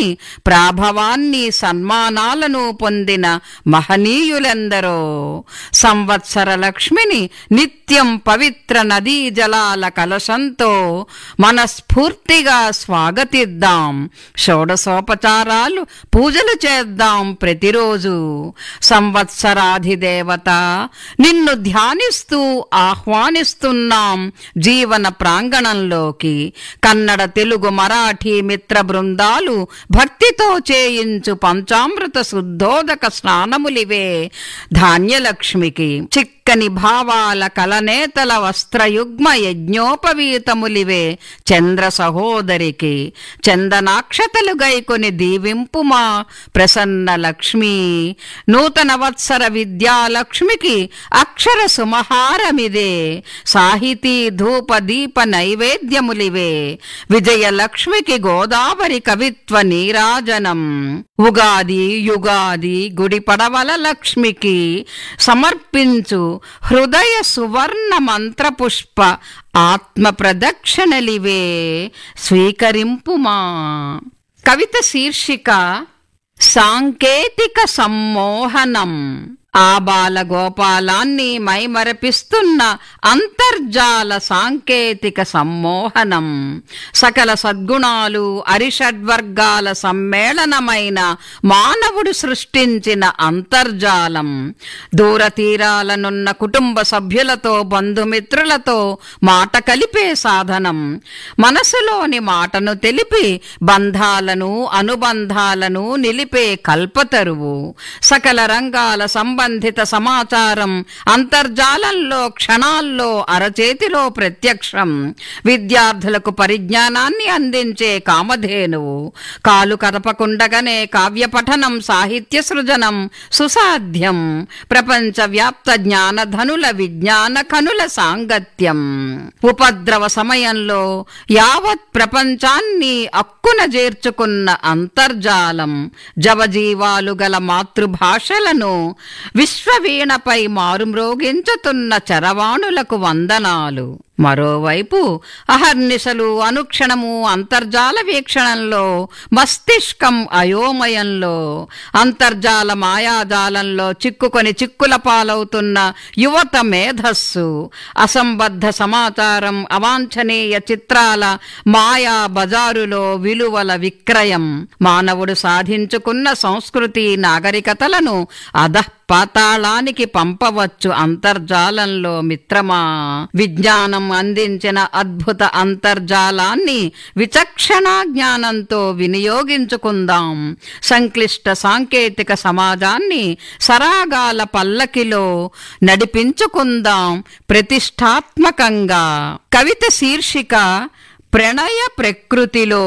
ప్రాభవాన్ని సన్మానాలను పొందిన మహనీయులెందరో సంవత్సర లక్ష్మిని నిత్యం పవిత్ర నదీ జలాల కలశంతో మనస్ఫూర్తిగా స్వాగతిద్దాం షోడశోపచారాలు పూజలు చేద్దాం ప్రతిరోజు సంవత్సరాధిదేవత నిన్ను ధ్యానిస్తూ ఆహ్వానిస్తున్నాం జీవన ప్రాంగణంలోకి కన్నడ తెలుగు మరాఠీ మిత్ర బృందాలు భక్తితో చేయించు పంచామృత శుద్ధోదక స్నానములివే ధాన్యలక్ష్మికి చిక్కని భావాల కలనేతల వస్త్రయుగ్మ యజ్ఞోపవీతములివే చంద్ర సహోదరికి చందనాక్షతలు గైకొని దీవింపుమా ప్రసన్న లక్ష్మి నూతన వత్సర విద్యాలక్ష్మికి అక్షర సుమహారమిదే సాహితీ ధూప దీప నైవేద్యములివే విజయలక్ష్మికి గోదావరి కవిత్వ నీరాజనం ఉగాది యుగాది గుడి పడవల లక్ష్మికి సమర్పించు హృదయ సువర్ణ మంత్రపుష్ప ఆత్మ ప్రదక్షిణలివే స్వీకరింపుమా కవిత శీర్షిక సాంకేతిక సమ్మోహనం ఆబాల గోపాలాన్ని మైమరపిస్తున్న అంతర్జాల సాంకేతిక సమ్మోహనం సకల సద్గుణాలు అరిషడ్వర్గాల సమ్మేళనమైన మానవుడు సృష్టించిన అంతర్జాలం దూరతీరాలనున్న కుటుంబ సభ్యులతో బంధుమిత్రులతో మాట కలిపే సాధనం మనసులోని మాటను తెలిపి బంధాలను అనుబంధాలను నిలిపే కల్పతరువు సకల రంగాల సంబంధిత సమాచారం అంతర్జాలంలో క్షణాల్లో అరచేతిలో ప్రత్యక్షం విద్యార్థులకు పరిజ్ఞానాన్ని అందించే కామధేనువు కాలు కదపకుండగానే కావ్య పఠనం సాహిత్య సృజనం సుసాధ్యం ప్రపంచ వ్యాప్త జ్ఞానధనుల విజ్ఞాన కనుల సాంగత్యం ఉపద్రవ సమయంలో యావత్ ప్రపంచాన్ని అక్కున చేర్చుకున్న అంతర్జాలం జవజీవాలు గల మాతృభాషలను విశ్వవీణపై మారుమ్రోగించుతున్న చరవాణులకు వందనాలు మరోవైపు అహర్నిశలు అనుక్షణము అంతర్జాల వీక్షణంలో మస్తిష్కం అయోమయంలో అంతర్జాల మాయాజాలంలో చిక్కుకొని చిక్కుల పాలవుతున్న యువత మేధస్సు అసంబద్ధ సమాచారం అవాంఛనీయ చిత్రాల మాయా బజారులో విలువల విక్రయం మానవుడు సాధించుకున్న సంస్కృతి నాగరికతలను అధః పాతాళానికి పంపవచ్చు అంతర్జాలంలో మిత్రమా విజ్ఞానం అందించిన అద్భుత అంతర్జాలాన్ని విచక్షణ జ్ఞానంతో వినియోగించుకుందాం సంక్లిష్ట సాంకేతిక సమాజాన్ని సరాగాల పల్లకిలో నడిపించుకుందాం ప్రతిష్టాత్మకంగా కవిత శీర్షిక ప్రణయ ప్రకృతిలో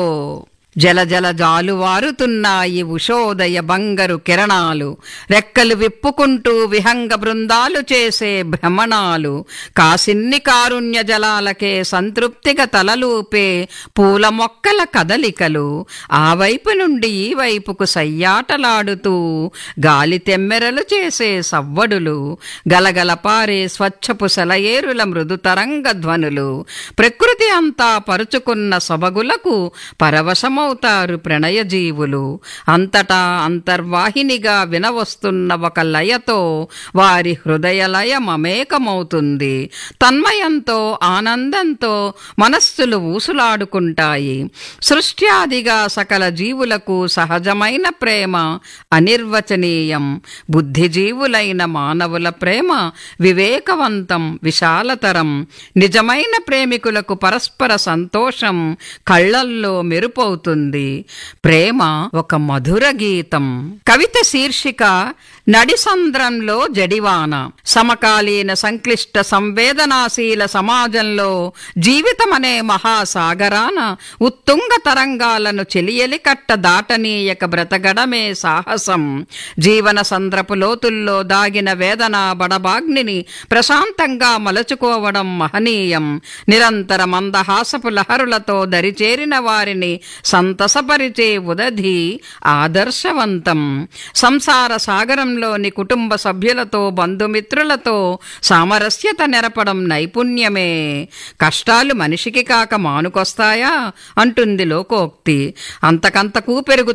జల జల జాలువారుతున్నాయి ఉషోదయ బంగరు కిరణాలు రెక్కలు విప్పుకుంటూ విహంగ బృందాలు చేసే భ్రమణాలు కాసిన్ని కారుణ్య జలాలకే సంతృప్తిగా తలలూపే పూల మొక్కల కదలికలు ఆ వైపు నుండి ఈ వైపుకు సయ్యాటలాడుతూ గాలి తెమ్మెరలు చేసే సవ్వడులు గలగల పారే స్వచ్ఛపు సెలయేరుల మృదు తరంగ ధ్వనులు ప్రకృతి అంతా పరుచుకున్న సొబగులకు పరవశమౌ అవుతారు ప్రణయ జీవులు అంతటా అంతర్వాహినిగా వినవస్తున్న ఒక లయతో వారి హృదయలయ మమేకమవుతుంది తన్మయంతో ఆనందంతో మనస్సులు ఊసులాడుకుంటాయి సృష్ట్యాదిగా సకల జీవులకు సహజమైన ప్రేమ అనిర్వచనీయం బుద్ధిజీవులైన మానవుల ప్రేమ వివేకవంతం విశాలతరం నిజమైన ప్రేమికులకు పరస్పర సంతోషం కళ్ళల్లో మెరుపవుతుంది ప్రేమ ఒక మధుర గీతం కవిత శీర్షిక నడిసంద్రంలో జడివాన సమకాలీన సంక్లిష్ట సంవేదనాశీల సమాజంలో జీవితమనే మహాసాగరాన ఉత్తుంగ తరంగాలను చెలియలి కట్ట దాటనీయక బ్రతగడమే సాహసం జీవన సంద్రపు లోతుల్లో దాగిన వేదన బడబాగ్నిని ప్రశాంతంగా మలచుకోవడం మహనీయం నిరంతర మందహాసపు లహరులతో దరిచేరిన వారిని సంతసపరిచే ఉదధి ఆదర్శవంతం సంసార సాగరంలోని కుటుంబ సభ్యులతో బంధుమిత్రులతో సామరస్యత నెరపడం నైపుణ్యమే కష్టాలు మనిషికి కాక మానుకొస్తాయా అంటుంది లోకోక్తి అంతకంతకు పెరుగు